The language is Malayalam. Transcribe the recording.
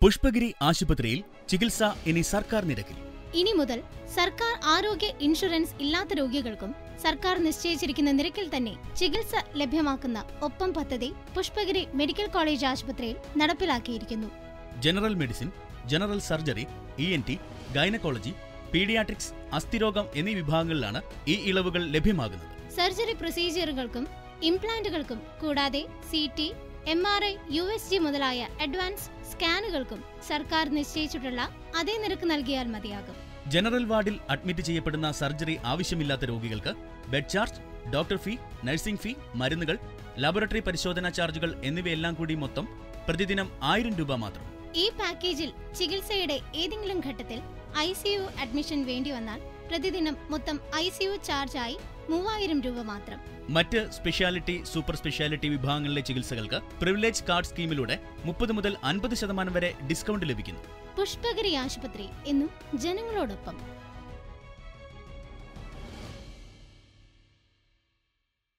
പുഷ്പഗിരി ആശുപത്രിയിൽ ചികിത്സ ഇനി സർക്കാർ നിരക്കിൽ ഇനി മുതൽ സർക്കാർ ആരോഗ്യ ഇൻഷുറൻസ് ഇല്ലാത്ത രോഗികൾക്കും സർക്കാർ നിശ്ചയിച്ചിരിക്കുന്ന നിരക്കിൽ തന്നെ ചികിത്സ ലഭ്യമാക്കുന്ന ഒപ്പം പദ്ധതി പുഷ്പഗിരി മെഡിക്കൽ കോളേജ് ആശുപത്രിയിൽ നടപ്പിലാക്കിയിരിക്കുന്നു general medicine general surgery E N T gynaecology paediatrics അസ്ഥിരോഗം എന്നീ വിഭാഗങ്ങളിലാണ് ഈ ഇളവുകൾ ലഭ്യമാകുന്നത് സർജറി പ്രൊസീജിയറുകൾക്കും ഇംപ്ലാന്റുകൾക്കും കൂടാതെ C T M R I U S G മുതലായ അഡ്വാൻസ് സ്കാനുകൾക്കും സർക്കാർ നിശ്ചയിച്ചിട്ടുള്ള അതേ നിരക്ക് നൽകിയാൽ മതിയാകും ജനറൽ വാർഡിൽ അഡ്മിറ്റ് ചെയ്യപ്പെടുന്ന സർജറി ആവശ്യമില്ലാത്ത രോഗികൾക്ക് bed charge doctor fee nursing fee മരുന്നുകൾ ലബോറട്ടറി പരിശോധനാ ചാർജുകൾ എന്നിവയെല്ലാം കൂടി മൊത്തം പ്രതിദിനം ആയിരം രൂപ മാത്രം ഈ പാക്കേജിൽ ചികിത്സയുടെ ഏതെങ്കിലും ഘട്ടത്തിൽ ഐ സി യു അഡ്മിഷൻ വേണ്ടി വന്നാൽ പ്രതിദിനം മൊത്തം ഐ സി യു ചാർജായി മൂവായിരം രൂപ മാത്രം മറ്റ് സ്പെഷ്യാലിറ്റി സൂപ്പർ സ്പെഷ്യാലിറ്റി വിഭാഗങ്ങളിലെ ചികിത്സകൾക്ക് പ്രിവിലേജ് കാർഡ് സ്കീമിലൂടെ മുപ്പത് മുതൽ അൻപത് ശതമാനം വരെ ഡിസ്കൗണ്ട് ലഭിക്കുന്നു പുഷ്പഗിരി ആശുപത്രി എന്നും ജനങ്ങളോടൊപ്പം